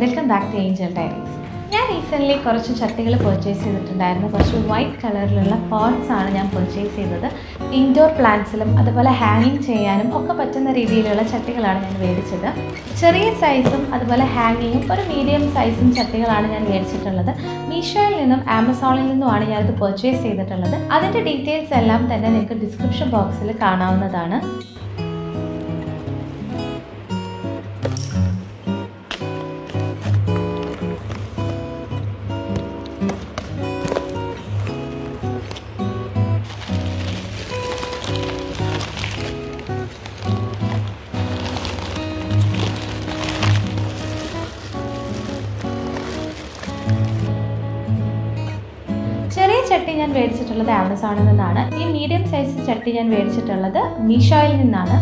welcome back to Angel Diaries ഞാൻ recently കുറച്ച് ചട്ടികൾ പർച്ചേസ് ചെയ്തിട്ടുണ്ടായിരുന്നു കുറച്ച് വൈറ്റ് കളറിലുള്ള പോട്ട്സ് ആണ് ഞാൻ പർച്ചേസ് ചെയ്തത് ഇൻഡോർ പ്ലാന്റ്സിലും അതുപോലെ ഹാങ്ങിങ് ചെയ്യാനും ഒക്കെ പറ്റുന്ന രീതിയിലുള്ള ചട്ടികളാണ് ഞാൻ മേടിച്ചത് ചെറിയ സൈസും അതുപോലെ ഹാങ്ങിങ്ങും ഒരു മീഡിയം സൈസും ചട്ടികളാണ് ഞാൻ മേടിച്ചിട്ടുള്ളത് മീഷോയിൽ നിന്നും ആമസോണിൽ നിന്നുമാണ് ഞാനത് പർച്ചേസ് ചെയ്തിട്ടുള്ളത് അതിൻ്റെ ഡീറ്റെയിൽസ് എല്ലാം തന്നെ നിങ്ങൾക്ക് ഡിസ്ക്രിപ്ഷൻ ബോക്സിൽ കാണാവുന്നതാണ് ചെറിയ ചട്ടി ഞാൻ മേടിച്ചിട്ടുള്ളത് ആമസോണിൽ നിന്നാണ് ഈ മീഡിയം സൈസ് ചട്ടി ഞാൻ മേടിച്ചിട്ടുള്ളത് മീഷോയിൽ നിന്നാണ്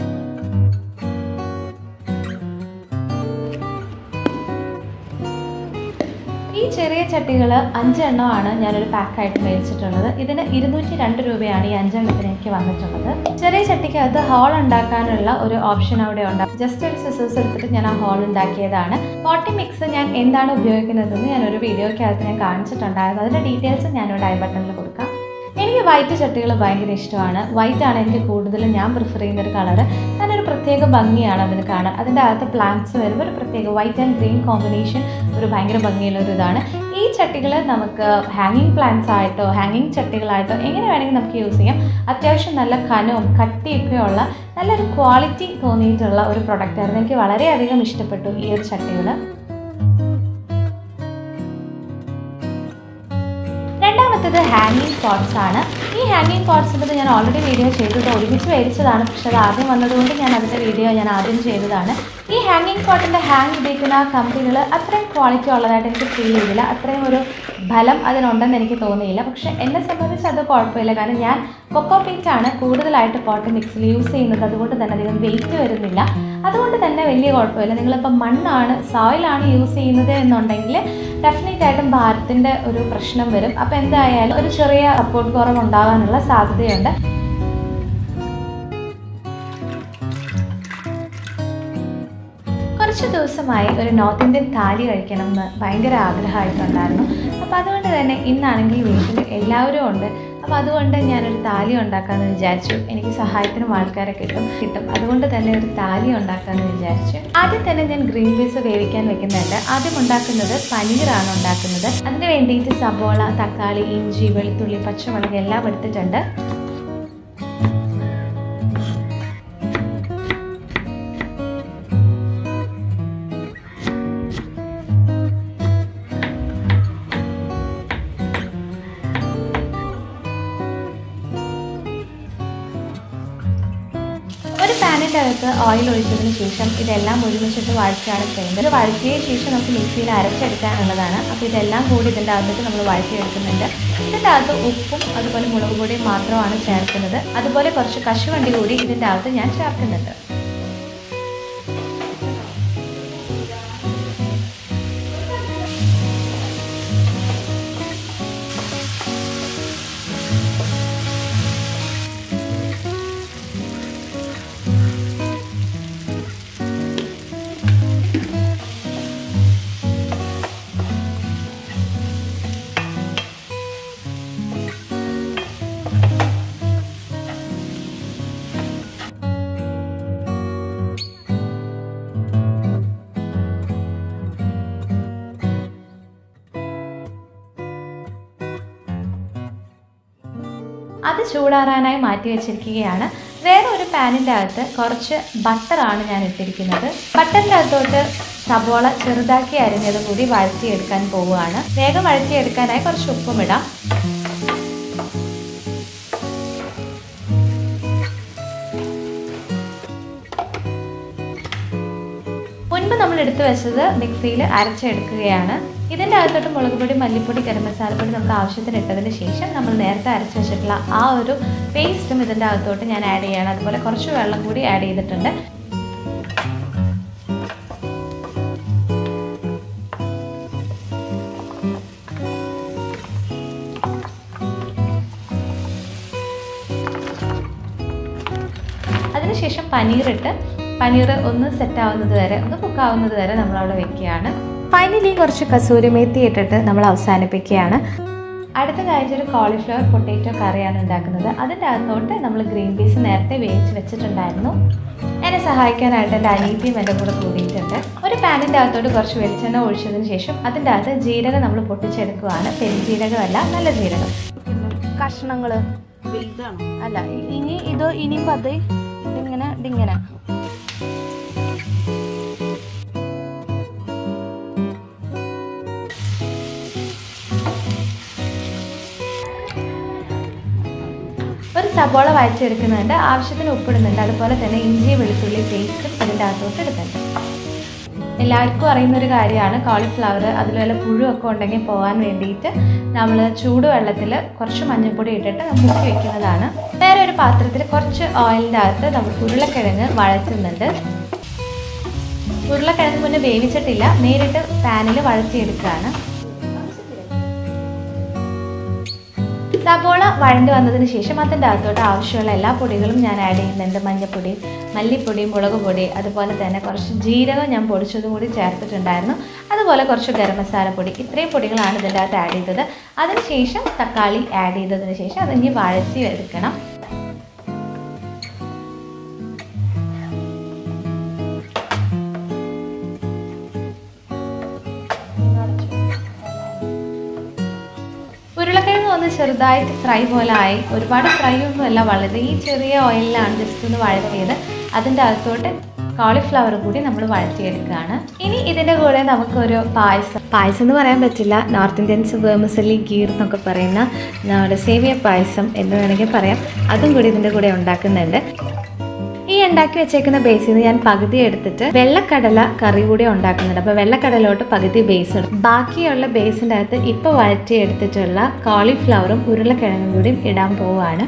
ഈ ചെറിയ ചട്ടികൾ അഞ്ചെണ്ണമാണ് ഞാനൊരു പാക്കായിട്ട് മേടിച്ചിട്ടുള്ളത് ഇതിന് ഇരുന്നൂറ്റി രണ്ട് രൂപയാണ് ഈ അഞ്ചെണ്ണത്തിന് എനിക്ക് വന്നിട്ടുള്ളത് ചെറിയ ചട്ടിക്കകത്ത് ഹോൾ ഉണ്ടാക്കാനുള്ള ഒരു ഓപ്ഷൻ അവിടെ ഉണ്ട് ജസ്റ്റ് ഒരു സിസേഴ്സ് എടുത്തിട്ട് ഞാൻ ആ ഹോൾ ഉണ്ടാക്കിയതാണ് പോട്ടി മിക്സ് ഞാൻ എന്താണ് ഉപയോഗിക്കുന്നതെന്ന് ഞാൻ ഒരു വീഡിയോയ്ക്കകത്ത് ഞാൻ കാണിച്ചിട്ടുണ്ടായിരുന്നു അതിൻ്റെ ഡീറ്റെയിൽസ് ഞാനിവിടെ ഐ ബട്ടണിൽ കൊടുക്കാം എനിക്ക് വൈറ്റ് ചട്ടികൾ ഭയങ്കര ഇഷ്ടമാണ് വൈറ്റ് ആണ് എനിക്ക് കൂടുതലും ഞാൻ പ്രിഫർ ചെയ്യുന്ന ഒരു കളറ് കാരണം ഒരു പ്രത്യേക ഭംഗിയാണ് അതിന് കാണാൻ അതിൻ്റെ അകത്ത് പ്ലാന്റ്സ് വരുമ്പോൾ ഒരു പ്രത്യേക വൈറ്റ് ആൻഡ് ഗ്രീൻ കോമ്പിനേഷൻ ഒരു ഭയങ്കര ഭംഗിയുള്ള ഒരു ഇതാണ് ഈ ചട്ടികൾ നമുക്ക് ഹാങ്ങിങ് പ്ലാന്റ്സ് ആയിട്ടോ ഹാങ്ങിങ് ചട്ടികളായിട്ടോ എങ്ങനെ വേണമെങ്കിൽ നമുക്ക് യൂസ് ചെയ്യാം അത്യാവശ്യം നല്ല കനവും കട്ടിയൊക്കെയുള്ള നല്ലൊരു ക്വാളിറ്റി തോന്നിയിട്ടുള്ള ഒരു പ്രൊഡക്റ്റായിരുന്നു എനിക്ക് വളരെയധികം ഇഷ്ടപ്പെട്ടു ഈ ഒരു ചട്ടികൾ രണ്ടാമത്തേത് ഹാങ്ങിങ് പോട്ട്സ് ആണ് ഈ ഹാങ്ങിങ് പോട്ട്സിൻ്റെ ഞാൻ ഓൾറെഡി വീഡിയോ ചെയ്തത് ഒരുമിച്ച് മേടിച്ചതാണ് പക്ഷെ അത് ആദ്യം വന്നതുകൊണ്ട് ഞാൻ അതിൻ്റെ വീഡിയോ ഞാൻ ആദ്യം ചെയ്തതാണ് ഈ ഹാങ്ങിങ് പോട്ടിൻ്റെ ഹാങ് ഉപയോഗിക്കുന്ന ആ കമ്പികൾ അത്രയും ക്വാളിറ്റി ഉള്ളതായിട്ട് എനിക്ക് ഫീൽ ചെയ്തില്ല അത്രയും ഒരു ഫലം അതിനുണ്ടെന്ന് എനിക്ക് തോന്നിയില്ല പക്ഷെ എന്നെ സംബന്ധിച്ച് അത് കുഴപ്പമില്ല കാരണം ഞാൻ കൊക്കോ പീറ്റ് ആണ് കൂടുതലായിട്ട് പോട്ട് മിക്സിൽ യൂസ് ചെയ്യുന്നത് അതുകൊണ്ട് തന്നെ അധികം വെയിറ്റ് വരുന്നില്ല അതുകൊണ്ട് തന്നെ വലിയ കുഴപ്പമില്ല നിങ്ങളിപ്പോൾ മണ്ണാണ് സോയിലാണ് യൂസ് ചെയ്യുന്നത് എന്നുണ്ടെങ്കിൽ ഡെഫിനറ്റ് ആയിട്ടും ഭാരത്തിൻ്റെ ഒരു പ്രശ്നം വരും അപ്പോൾ എന്തായാലും ഒരു ചെറിയ സപ്പോർട്ട് കുറവ് ഉണ്ടാകാനുള്ള സാധ്യതയുണ്ട് കുറച്ച് ദിവസമായി ഒരു നോർത്ത് ഇന്ത്യൻ താലി കഴിക്കണം എന്ന് ഭയങ്കര ആഗ്രഹമായിട്ടുണ്ടായിരുന്നു അപ്പോൾ അതുകൊണ്ട് തന്നെ ഇന്നാണെങ്കിൽ വീട്ടിൽ എല്ലാവരും ഉണ്ട് അപ്പോൾ അതുകൊണ്ട് ഞാനൊരു താലി ഉണ്ടാക്കാമെന്ന് വിചാരിച്ചു എനിക്ക് സഹായത്തിനും ആൾക്കാരെ കിട്ടും കിട്ടും അതുകൊണ്ട് തന്നെ ഒരു താലി ഉണ്ടാക്കാമെന്ന് വിചാരിച്ചു ആദ്യം തന്നെ ഞാൻ ഗ്രീൻ പീസ് വേവിക്കാൻ വെക്കുന്നുണ്ട് ആദ്യം ഉണ്ടാക്കുന്നത് പനീറാണ് ഉണ്ടാക്കുന്നത് അതിന് വേണ്ടിയിട്ട് സബോള തക്കാളി ഇഞ്ചി വെളുത്തുള്ളി പച്ചമുളക് എല്ലാം എടുത്തിട്ടുണ്ട് ഒരു പാനിൻ്റെ അകത്ത് ഓയിൽ ഒഴിച്ചതിന് ശേഷം ഇതെല്ലാം ഒരുമിച്ചിട്ട് വഴറ്റുകയാണ് ചെയ്യുന്നത് ഇത് വഴറ്റിയ ശേഷം നമുക്ക് മിക്സിയിൽ അരച്ചെടുക്കാനുള്ളതാണ് അപ്പോൾ ഇതെല്ലാം കൂടി ഇതിൻ്റെ അകത്തേക്ക് നമ്മൾ വഴറ്റിയെടുക്കുന്നുണ്ട് ഇതിൻ്റെ അകത്ത് ഉപ്പും അതുപോലെ മുളക് പൊടിയും മാത്രമാണ് ചേർക്കുന്നത് അതുപോലെ കുറച്ച് കശുവണ്ടി കൂടി ഇതിൻ്റെ അകത്ത് ഞാൻ ചേർക്കുന്നുണ്ട് അത് ചൂടാറാനായി മാറ്റി വെച്ചിരിക്കുകയാണ് വേറെ ഒരു പാനിൻ്റെ അകത്ത് കുറച്ച് ബട്ടറാണ് ഞാൻ ഇട്ടിരിക്കുന്നത് ബട്ടറിൻ്റെ അകത്തോട്ട് സബോള ചെറുതാക്കി അരിഞ്ഞത് കൂടി വഴറ്റിയെടുക്കാൻ പോവുകയാണ് വേഗം വഴറ്റിയെടുക്കാനായി കുറച്ച് ഉപ്പും ഇടാം മുൻപ് നമ്മൾ എടുത്തു വെച്ചത് മിക്സിയിൽ അരച്ചെടുക്കുകയാണ് ഇതിൻ്റെ അകത്തോട്ട് മുളക് പൊടി മല്ലിപ്പൊടി ഗരം മസാലപ്പൊടി നമുക്ക് ആവശ്യത്തിന് ഇട്ടതിന് ശേഷം നമ്മൾ നേരത്തെ അരച്ച് വെച്ചിട്ടുള്ള ആ ഒരു പേസ്റ്റും ഇതിൻ്റെ അകത്തോട്ട് ഞാൻ ആഡ് ചെയ്യണം അതുപോലെ കുറച്ച് വെള്ളം കൂടി ആഡ് ചെയ്തിട്ടുണ്ട് അതിനുശേഷം പനീർ ഇട്ട് പനീർ ഒന്ന് സെറ്റ് ആവുന്നത് വരെ ഒന്ന് കുക്കാവുന്നത് വരെ നമ്മളവിടെ വെക്കുകയാണ് ഫൈനലി കുറച്ച് കസൂരി മേത്തി ഇട്ടിട്ട് നമ്മൾ അവസാനിപ്പിക്കുകയാണ് അടുത്തതായിട്ട് ഒരു കോളിഫ്ലവർ പൊട്ടേറ്റോ കറിയാണ് ഉണ്ടാക്കുന്നത് അതിൻ്റെ അകത്തോട്ട് നമ്മൾ ഗ്രീൻ പീസ് നേരത്തെ വേവിച്ച് വെച്ചിട്ടുണ്ടായിരുന്നു എന്നെ സഹായിക്കാനായിട്ട് എൻ്റെ അനീതിയും എൻ്റെ കൂടെ കൂടിയിട്ടുണ്ട് ഒരു പാനിൻ്റെ അകത്തോട്ട് കുറച്ച് വെളിച്ചെണ്ണ ഒഴിച്ചതിന് ശേഷം അതിൻ്റെ അകത്ത് ജീരകം നമ്മൾ പൊട്ടിച്ചെടുക്കുകയാണ് പെരുംജീരകമല്ല നല്ല ജീരകം കഷ്ണങ്ങൾ വലുതാണോ അല്ല ഇനി ഇത് ഇനിയും പത് ഇങ്ങനെ ഇങ്ങനെ ഒരു സബോള വഴച്ചെടുക്കുന്നുണ്ട് ആവശ്യത്തിന് ഉപ്പിടുന്നുണ്ട് അതുപോലെ തന്നെ ഇഞ്ചി വെളുത്തുള്ളി പേസ്റ്റും ഇതിൻ്റെ അകത്തോട്ട് ഇടുന്നുണ്ട് എല്ലാവർക്കും അറിയുന്ന ഒരു കാര്യമാണ് കോളിഫ്ലവർ അതിൽ വല്ല പുഴുവൊക്കെ ഉണ്ടെങ്കിൽ പോകാൻ വേണ്ടിയിട്ട് നമ്മൾ ചൂടുവെള്ളത്തിൽ കുറച്ച് മഞ്ഞൾപ്പൊടി ഇട്ടിട്ട് മുക്കി വെക്കുന്നതാണ് വേറെ ഒരു പാത്രത്തിൽ കുറച്ച് ഓയിലിൻ്റെ അകത്ത് നമ്മൾ ഉരുളക്കിഴങ്ങ് വഴറ്റുന്നുണ്ട് ഉരുളക്കിഴങ്ങ് മുന്നേ വേവിച്ചിട്ടില്ല നേരിട്ട് പാനിൽ വഴറ്റിയെടുക്കുകയാണ് സബോള വഴണ്ട് വന്നതിന് ശേഷം അതിൻ്റെ അകത്തോട്ട് ആവശ്യമുള്ള എല്ലാ പൊടികളും ഞാൻ ആഡ് ചെയ്യുന്നുണ്ട് മഞ്ഞൾപ്പൊടി മല്ലിപ്പൊടി മുളക് പൊടി അതുപോലെ തന്നെ കുറച്ച് ജീരകം ഞാൻ പൊടിച്ചതും കൂടി ചേർത്തിട്ടുണ്ടായിരുന്നു അതുപോലെ കുറച്ച് ഗരം മസാല പൊടി ഇത്രയും പൊടികളാണ് ഇതിൻ്റെ അകത്ത് ആഡ് ചെയ്തത് അതിനുശേഷം തക്കാളി ആഡ് ചെയ്തതിന് ശേഷം അതിനി വഴറ്റി എടുക്കണം ഉരുളക്കിഴങ്ങ് ഒന്ന് ചെറുതായിട്ട് ഫ്രൈ പോലെ ആയി ഒരുപാട് ഫ്രൈ ഒന്നുമല്ല വളരെ ഈ ചെറിയ ഓയിലിലാണ് ജസ്റ്റ് ഒന്ന് വഴറ്റിയത് അതിൻ്റെ അകത്തോട്ട് കോളിഫ്ലവർ കൂടി നമ്മൾ വഴറ്റിയെടുക്കുകയാണ് ഇനി ഇതിൻ്റെ കൂടെ നമുക്കൊരു പായസം പായസം എന്ന് പറയാൻ പറ്റില്ല നോർത്ത് ഇന്ത്യൻസ് വേമസലി ഗീർ എന്നൊക്കെ പറയുന്ന നമ്മുടെ സേവിയ പായസം എന്ന് വേണമെങ്കിൽ പറയാം അതും കൂടി ഇതിൻ്റെ കൂടെ ഉണ്ടാക്കുന്നുണ്ട് ഈ ഉണ്ടാക്കി വെച്ചേക്കുന്ന ബേസിൽ നിന്ന് ഞാൻ പകുതി എടുത്തിട്ട് വെള്ളക്കടല കറി കൂടി ഉണ്ടാക്കുന്നുണ്ട് അപ്പോൾ വെള്ളക്കടലോട്ട് പകുതി ബേസ് എടുക്കും ബാക്കിയുള്ള ബേസിൻ്റെ അകത്ത് ഇപ്പോൾ വഴറ്റി എടുത്തിട്ടുള്ള കോളിഫ്ലവറും ഉരുളക്കിഴങ്ങും കൂടിയും ഇടാൻ പോവുകയാണ്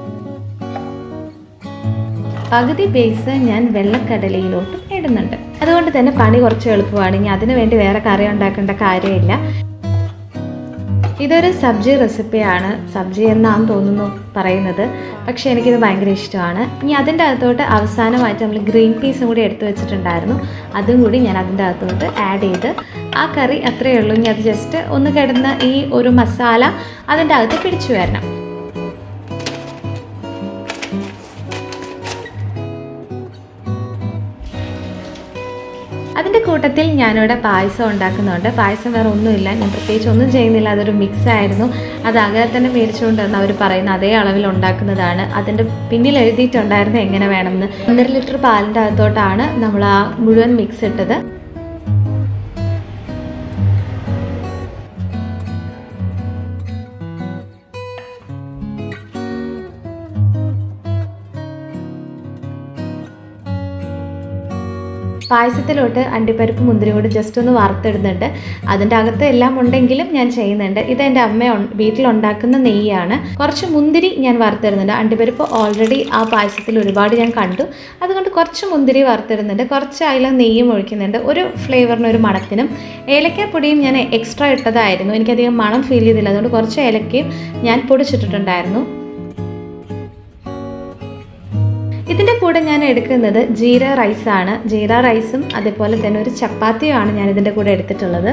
പകുതി ബേസ് ഞാൻ വെള്ളക്കടലയിലോട്ട് ഇടുന്നുണ്ട് അതുകൊണ്ട് തന്നെ പണി കുറച്ച് എളുപ്പമാണ് ഇനി അതിനു വേണ്ടി വേറെ കറി ഉണ്ടാക്കേണ്ട കാര്യമില്ല ഇതൊരു സബ്ജി റെസിപ്പിയാണ് സബ്ജി എന്നാണ് തോന്നുന്നു പറയുന്നത് പക്ഷേ എനിക്കിത് ഭയങ്കര ഇഷ്ടമാണ് ഇനി അതിൻ്റെ അകത്തോട്ട് അവസാനമായിട്ട് നമ്മൾ ഗ്രീൻ പീസും കൂടി എടുത്തു വെച്ചിട്ടുണ്ടായിരുന്നു അതും കൂടി ഞാൻ അതിൻ്റെ അകത്തോട്ട് ആഡ് ചെയ്ത് ആ കറി അത്രയേ ഉള്ളൂ ഇനി അത് ജസ്റ്റ് ഒന്ന് കിടന്ന ഈ ഒരു മസാല അതിൻ്റെ അകത്ത് പിടിച്ചു വരണം അതിൻ്റെ കൂട്ടത്തിൽ ഞാനിവിടെ പായസം ഉണ്ടാക്കുന്നുണ്ട് പായസം വേറെ ഒന്നുമില്ല ഞാൻ പ്രത്യേകിച്ച് ഒന്നും ചെയ്യുന്നില്ല അതൊരു മിക്സ് ആയിരുന്നു അത് അകലെ തന്നെ മേടിച്ചുകൊണ്ട് വന്ന് അവർ പറയുന്ന അതേ അളവിൽ ഉണ്ടാക്കുന്നതാണ് അതിൻ്റെ പിന്നിൽ എഴുതിയിട്ടുണ്ടായിരുന്നു എങ്ങനെ വേണമെന്ന് ഒന്നര ലിറ്റർ പാലിൻ്റെ അകത്തോട്ടാണ് നമ്മൾ ആ മുഴുവൻ മിക്സ് ഇട്ടത് പായസത്തിലോട്ട് അണ്ടിപ്പരിപ്പ് മുന്തിരി കൂടി ജസ്റ്റ് ഒന്ന് വറുത്തിടുന്നുണ്ട് അതിൻ്റെ അകത്ത് എല്ലാം ഉണ്ടെങ്കിലും ഞാൻ ചെയ്യുന്നുണ്ട് ഇത് എൻ്റെ അമ്മ ഉൺ- വീട്ടിലുണ്ടാക്കുന്ന നെയ്യാണ് കുറച്ച് മുന്തിരി ഞാൻ വറുത്തിടുന്നുണ്ട് അണ്ടിപ്പരിപ്പ് ഓൾറെഡി ആ പായസത്തിൽ ഒരുപാട് ഞാൻ കണ്ടു അതുകൊണ്ട് കുറച്ച് മുന്തിരി വറുത്തിടുന്നുണ്ട് കുറച്ച് അതിൽ നെയ്യും ഒഴിക്കുന്നുണ്ട് ഒരു ഫ്ലേവറിന് ഒരു മണത്തിനും ഏലക്കാപ്പൊടിയും ഞാൻ എക്സ്ട്രാ ഇട്ടതായിരുന്നു എനിക്കധികം മണം ഫീൽ ചെയ്തില്ല അതുകൊണ്ട് കുറച്ച് ഏലക്കയും ഞാൻ പൊടിച്ചിട്ടിട്ടുണ്ടായിരുന്നു ഇതിൻ്റെ കൂടെ ഞാൻ എടുക്കുന്നത് ജീര റൈസാണ് ജീര റൈസും അതേപോലെ തന്നെ ഒരു ചപ്പാത്തിയുമാണ് ഞാൻ ഇതിൻ്റെ കൂടെ എടുത്തിട്ടുള്ളത്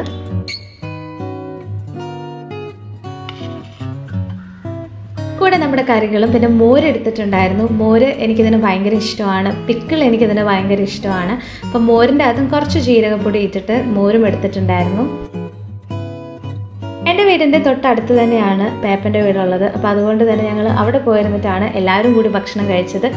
കൂടെ നമ്മുടെ കറികളും പിന്നെ മോര് എടുത്തിട്ടുണ്ടായിരുന്നു മോര് എനിക്കിതിന് ഭയങ്കര ഇഷ്ടമാണ് പിക്കിൾ എനിക്കിതിന് ഭയങ്കര ഇഷ്ടമാണ് അപ്പം മോരിൻ്റെ അതും കുറച്ച് ജീരകപ്പൊടി ഇട്ടിട്ട് മോരും എടുത്തിട്ടുണ്ടായിരുന്നു എൻ്റെ വീടിൻ്റെ തൊട്ടടുത്ത് തന്നെയാണ് പേപ്പൻ്റെ വീടുള്ളത് അപ്പോൾ അതുകൊണ്ട് തന്നെ ഞങ്ങൾ അവിടെ പോയിരുന്നിട്ടാണ് എല്ലാവരും കൂടി ഭക്ഷണം കഴിച്ചത്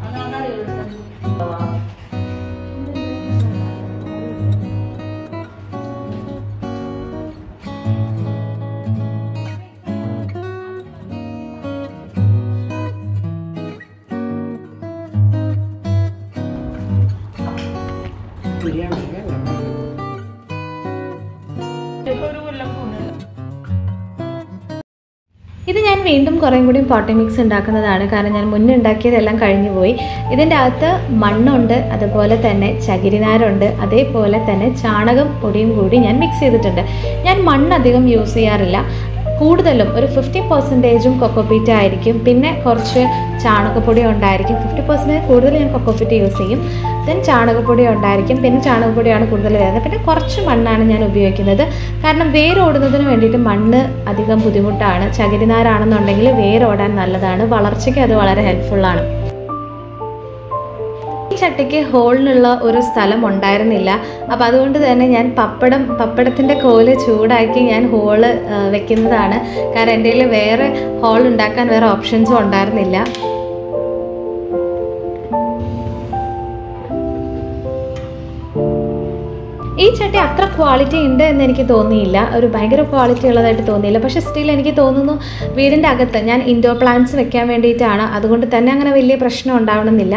ബിരിയാണി ഇത് ഞാൻ വീണ്ടും കുറേ കൂടി പോട്ടി മിക്സ് ഉണ്ടാക്കുന്നതാണ് കാരണം ഞാൻ മുന്നേ ഉണ്ടാക്കിയതെല്ലാം കഴിഞ്ഞു പോയി ഇതിൻ്റെ അകത്ത് മണ്ണുണ്ട് അതുപോലെ തന്നെ ചകിരിനാരുണ്ട് അതേപോലെ തന്നെ ചാണകം പൊടിയും കൂടി ഞാൻ മിക്സ് ചെയ്തിട്ടുണ്ട് ഞാൻ മണ്ണ് അധികം യൂസ് ചെയ്യാറില്ല കൂടുതലും ഒരു ഫിഫ്റ്റി പെർസെൻറ്റേജും കൊക്കോപ്പീറ്റ് ആയിരിക്കും പിന്നെ കുറച്ച് ചാണകപ്പൊടി ഉണ്ടായിരിക്കും ഫിഫ്റ്റി പെർസെൻറ്റേജ് കൂടുതൽ ഞാൻ കൊക്കോപ്പീറ്റ് യൂസ് ചെയ്യും ദെൻ ചാണകപ്പൊടി ഉണ്ടായിരിക്കും പിന്നെ ചാണകപ്പൊടിയാണ് കൂടുതൽ വരുന്നത് പിന്നെ കുറച്ച് മണ്ണാണ് ഞാൻ ഉപയോഗിക്കുന്നത് കാരണം വേരോടുന്നതിന് വേണ്ടിയിട്ട് മണ്ണ് അധികം ബുദ്ധിമുട്ടാണ് ചകിരിനാരാണെന്നുണ്ടെങ്കിൽ വേരോടാൻ നല്ലതാണ് വളർച്ചയ്ക്ക് അത് വളരെ ഹെൽപ്ഫുള്ളാണ് ഈ ചട്ടിക്ക് ഹോളിനുള്ള ഒരു സ്ഥലം ഉണ്ടായിരുന്നില്ല അപ്പോൾ അതുകൊണ്ട് തന്നെ ഞാൻ പപ്പടം പപ്പടത്തിൻ്റെ കോല് ചൂടാക്കി ഞാൻ ഹോള് ആ, വെക്കുന്നതാണ് കാരണം എൻ്റെ കയ്യിൽ വേറെ ഹോൾ ഉണ്ടാക്കാൻ വേറെ ഓപ്ഷൻസും ഉണ്ടായിരുന്നില്ല ഈ ചട്ടി അത്ര ക്വാളിറ്റി ഉണ്ട് എന്ന് എനിക്ക് തോന്നിയില്ല ഒരു ഭയങ്കര ക്വാളിറ്റി ഉള്ളതായിട്ട് തോന്നിയില്ല പക്ഷെ സ്റ്റിൽ എനിക്ക് തോന്നുന്നു വീടിൻ്റെ അകത്ത് ഞാൻ ഇൻഡോർ പ്ലാന്റ്സ് വെക്കാൻ വേണ്ടിയിട്ടാണ് അതുകൊണ്ട് തന്നെ അങ്ങനെ വലിയ പ്രശ്നം ഉണ്ടാവണമെന്നില്ല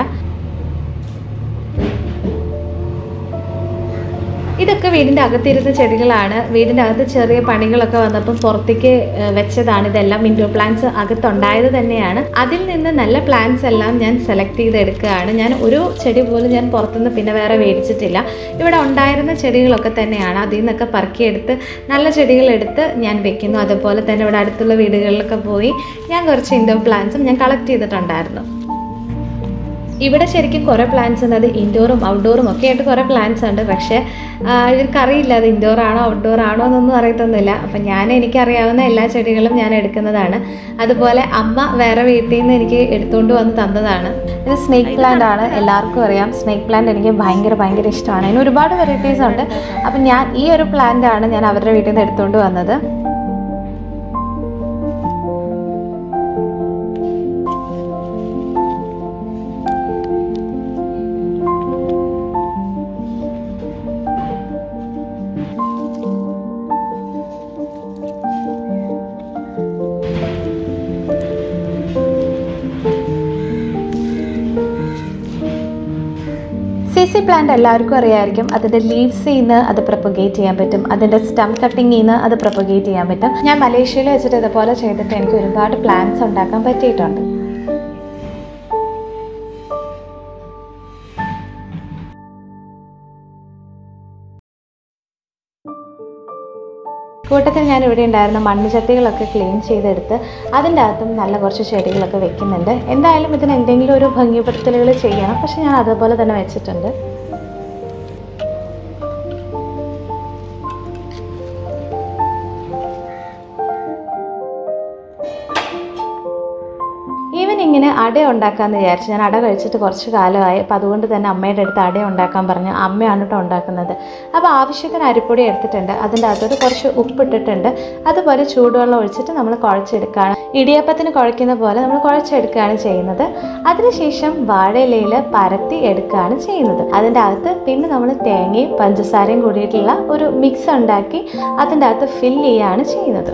ഇതൊക്കെ വീടിൻ്റെ അകത്തിരുന്ന ചെടികളാണ് വീടിൻ്റെ അകത്ത് ചെറിയ പണികളൊക്കെ വന്നപ്പം പുറത്തേക്ക് ഏഹ്, വെച്ചതാണ് ഇതെല്ലാം ഇൻഡോർ പ്ലാന്റ്സ് അകത്തുണ്ടായത് തന്നെയാണ് അതിൽ നിന്ന് നല്ല പ്ലാന്റ്സ് എല്ലാം ഞാൻ സെലക്ട് ചെയ്തെടുക്കുകയാണ് ഞാൻ ഒരു ചെടി പോലും ഞാൻ പുറത്തുനിന്ന് പിന്നെ വേറെ മേടിച്ചിട്ടില്ല ഇവിടെ ഉണ്ടായിരുന്ന ചെടികളൊക്കെ തന്നെയാണ് അതിൽ നിന്നൊക്കെ പറക്കിയെടുത്ത് നല്ല ചെടികളെടുത്ത് ഞാൻ വെക്കുന്നു അതുപോലെ തന്നെ ഇവിടെ അടുത്തുള്ള വീടുകളിലൊക്കെ പോയി ഞാൻ കുറച്ച് ഇൻഡോർ പ്ലാന്റ്സും ഞാൻ കളക്ട് ചെയ്തിട്ടുണ്ടായിരുന്നു ഇവിടെ ശരിക്കും കുറേ പ്ലാന്റ്സ് ഉണ്ട് അത് ഇൻഡോറും ഔട്ട്ഡോറും ഒക്കെ ആയിട്ട് കുറേ പ്ലാന്റ്സ് ഉണ്ട് പക്ഷേ ആ, ഇവർക്കറിയില്ല അത് ഇൻഡോർ ആണോ ഔട്ട്ഡോർ ആണോ എന്നൊന്നും അറിയത്തൊന്നുമില്ല അപ്പം ഞാൻ എനിക്കറിയാവുന്ന എല്ലാ ചെടികളും ഞാൻ എടുക്കുന്നതാണ് അതുപോലെ അമ്മ വേറെ വീട്ടിൽ നിന്ന് എനിക്ക് എടുത്തുകൊണ്ട് വന്ന് തന്നതാണ് ഇത് സ്നേക്ക് പ്ലാന്റ് ആണ് എല്ലാവർക്കും അറിയാം സ്നേക്ക് പ്ലാന്റ് എനിക്ക് ഭയങ്കര ഭയങ്കര ഇഷ്ടമാണ് അതിന് ഒരുപാട് വെറൈറ്റീസ് ഉണ്ട് അപ്പം ഞാൻ ഈ ഒരു പ്ലാന്റ് ആണ് ഞാൻ അവരുടെ വീട്ടിൽ നിന്ന് എടുത്തുകൊണ്ട് വന്നത് സി സി പ്ലാന്റ് എല്ലാവർക്കും അറിയാമായിരിക്കും അതിൻ്റെ ലീവ്സിൽ നിന്ന് അത് പ്രൊപ്പഗേറ്റ് ചെയ്യാൻ പറ്റും അതിൻ്റെ സ്റ്റം കട്ടിങ്ങിൽ നിന്ന് അത് പ്രൊപ്പഗേറ്റ് ചെയ്യാൻ പറ്റും ഞാൻ മലേഷ്യയിൽ വെച്ചിട്ട് ഇതുപോലെ ചെയ്തിട്ട് എനിക്ക് ഒരുപാട് പ്ലാന്റ്സ് ഉണ്ടാക്കാൻ പറ്റിയിട്ടുണ്ട് കൂട്ടത്തിൽ ഞാൻ ഇവിടെ ഉണ്ടായിരുന്ന മണ്ണുചട്ടികളൊക്കെ ക്ലീൻ ചെയ്തെടുത്ത് അതിൻ്റെ അകത്തും നല്ല കുറച്ച് ചെടികളൊക്കെ വെക്കുന്നുണ്ട് എന്തായാലും ഇതിന് എന്തെങ്കിലും ഒരു ഭംഗിപ്പെടുത്തലുകൾ ചെയ്യണം പക്ഷെ ഞാൻ അതുപോലെ തന്നെ വെച്ചിട്ടുണ്ട് ഈവൻ ഇങ്ങനെ അട ഉണ്ടാക്കാമെന്ന് വിചാരിച്ചു ഞാൻ അട കഴിച്ചിട്ട് കുറച്ച് കാലമായി അപ്പോൾ അതുകൊണ്ട് തന്നെ അമ്മയുടെ അടുത്ത് അട ഉണ്ടാക്കാൻ പറഞ്ഞു അമ്മയാണ് കേട്ടോ ഉണ്ടാക്കുന്നത് അപ്പോൾ ആവശ്യത്തിന് അരിപ്പൊടി എടുത്തിട്ടുണ്ട് അതിൻ്റെ അകത്തോട്ട് കുറച്ച് ഉപ്പിട്ടിട്ടുണ്ട് അതുപോലെ ചൂടുവെള്ളം ഒഴിച്ചിട്ട് നമ്മൾ കുഴച്ചെടുക്കുകയാണ് ഇടിയപ്പത്തിന് കുഴയ്ക്കുന്ന പോലെ നമ്മൾ കുഴച്ചെടുക്കുകയാണ് ചെയ്യുന്നത് അതിനുശേഷം വാഴയിലയിൽ പരത്തി എടുക്കുകയാണ് ചെയ്യുന്നത് അതിൻ്റെ അകത്ത് പിന്നെ നമ്മൾ തേങ്ങയും പഞ്ചസാരയും കൂടിയിട്ടുള്ള ഒരു മിക്സ് ഉണ്ടാക്കി അതിൻ്റെ അകത്ത് ഫില്ല് ചെയ്യുകയാണ് ചെയ്യുന്നത്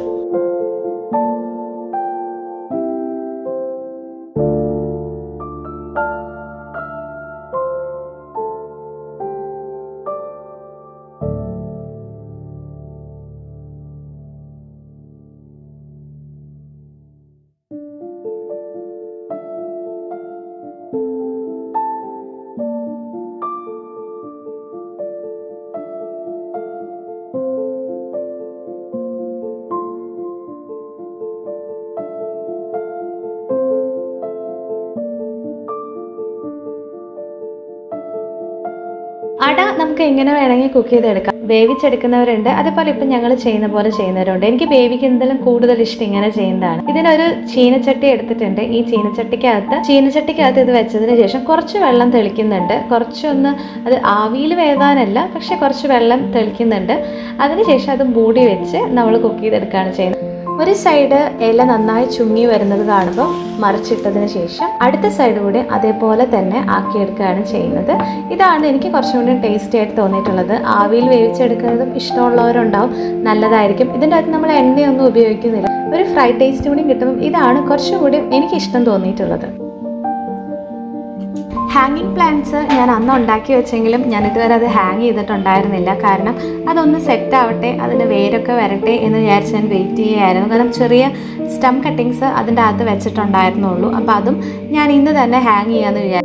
അട നമുക്ക് എങ്ങനെ വേണമെങ്കിൽ കുക്ക് ചെയ്തെടുക്കാം വേവിച്ചെടുക്കുന്നവരുണ്ട് അതുപോലെ ഇപ്പം ഞങ്ങൾ ചെയ്യുന്ന പോലെ ചെയ്യുന്നവരുണ്ട് എനിക്ക് വേവിക്കുന്നതിലും കൂടുതൽ ഇഷ്ടം ഇങ്ങനെ ചെയ്യുന്നതാണ് ഇതിനൊരു ചീനച്ചട്ടി എടുത്തിട്ടുണ്ട് ഈ ചീനച്ചട്ടിക്കകത്ത് ചീനച്ചട്ടിക്കകത്ത് ഇത് വെച്ചതിന് ശേഷം കുറച്ച് വെള്ളം തെളിക്കുന്നുണ്ട് കുറച്ചൊന്ന് അത് ആവിയിൽ വേകാനല്ല പക്ഷെ കുറച്ച് വെള്ളം തെളിക്കുന്നുണ്ട് അതിനുശേഷം അത് മൂടി വെച്ച് നമ്മൾ കുക്ക് ചെയ്തെടുക്കുകയാണ് ചെയ്യുന്നത് ഒരു സൈഡ് ഇല നന്നായി ചുങ്ങി വരുന്നത് കാണുമ്പോൾ മറിച്ചിട്ടതിന് ശേഷം അടുത്ത സൈഡ് കൂടി അതേപോലെ തന്നെ ആക്കിയെടുക്കുകയാണ് ചെയ്യുന്നത് ഇതാണ് എനിക്ക് കുറച്ചും കൂടി ടേസ്റ്റി ആയിട്ട് തോന്നിയിട്ടുള്ളത് ആവിയിൽ വേവിച്ചെടുക്കുന്നതും ഇഷ്ടമുള്ളവരുണ്ടാവും നല്ലതായിരിക്കും ഇതിൻ്റെ അകത്ത് നമ്മൾ എണ്ണയൊന്നും ഉപയോഗിക്കുന്നില്ല ഒരു ഫ്രൈ ടേസ്റ്റ് കൂടി കിട്ടും ഇതാണ് കുറച്ചും കൂടി എനിക്ക് ഇഷ്ടം തോന്നിയിട്ടുള്ളത് ഹാങ്ങിങ് പ്ലാന്റ്സ് ഞാൻ അന്ന് ഉണ്ടാക്കി വെച്ചെങ്കിലും ഞാൻ ഇതുവരെ അത് ഹാങ് ചെയ്തിട്ടുണ്ടായിരുന്നില്ല കാരണം അതൊന്ന് സെറ്റ് ആവട്ടെ അതിന് വേരൊക്കെ വരട്ടെ എന്ന് വിചാരിച്ച് ഞാൻ വെയിറ്റ് ചെയ്യുകയായിരുന്നു കാരണം ചെറിയ സ്റ്റം കട്ടിങ്സ് അതിൻ്റെ അകത്ത് വെച്ചിട്ടുണ്ടായിരുന്നുള്ളൂ അപ്പോൾ അതും ഞാൻ ഇന്ന് തന്നെ ഹാങ് ചെയ്യാമെന്ന് വിചാരിച്ചു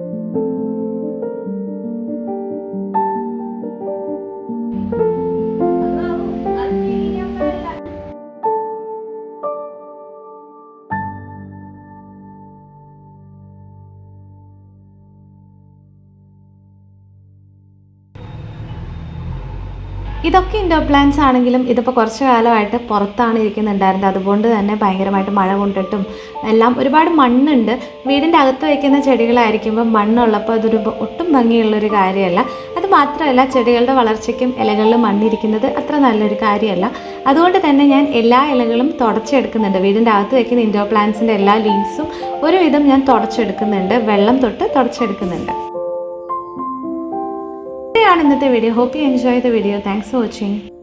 ഇതൊക്കെ ഇൻഡോർ പ്ലാന്റ്സ് ആണെങ്കിലും ഇതിപ്പോൾ കുറച്ച് കാലമായിട്ട് പുറത്താണ് ഇരിക്കുന്നുണ്ടായിരുന്നത് അതുകൊണ്ട് തന്നെ ഭയങ്കരമായിട്ട് മഴ കൊണ്ടിട്ടും എല്ലാം ഒരുപാട് മണ്ണുണ്ട് വീടിൻ്റെ അകത്ത് വയ്ക്കുന്ന ചെടികളായിരിക്കുമ്പോൾ മണ്ണുള്ളപ്പോൾ അതൊരു ബ- ഒട്ടും ഭംഗിയുള്ളൊരു കാര്യമല്ല അത് മാത്രമല്ല ചെടികളുടെ വളർച്ചയ്ക്കും ഇലകളിൽ മണ്ണിരിക്കുന്നത് അത്ര നല്ലൊരു കാര്യമല്ല അതുകൊണ്ട് തന്നെ ഞാൻ എല്ലാ ഇലകളും തുടച്ചെടുക്കുന്നുണ്ട് വീടിൻ്റെ അകത്ത് വയ്ക്കുന്ന ഇൻഡോർ പ്ലാന്റ്സിൻ്റെ എല്ലാ ലീവ്സും ഒരുവിധം ഞാൻ തുടച്ചെടുക്കുന്നുണ്ട് വെള്ളം തൊട്ട് തുടച്ചെടുക്കുന്നുണ്ട് ഇത്രയാണ് ഇന്നത്തെ video hope you enjoy the video thanks for watching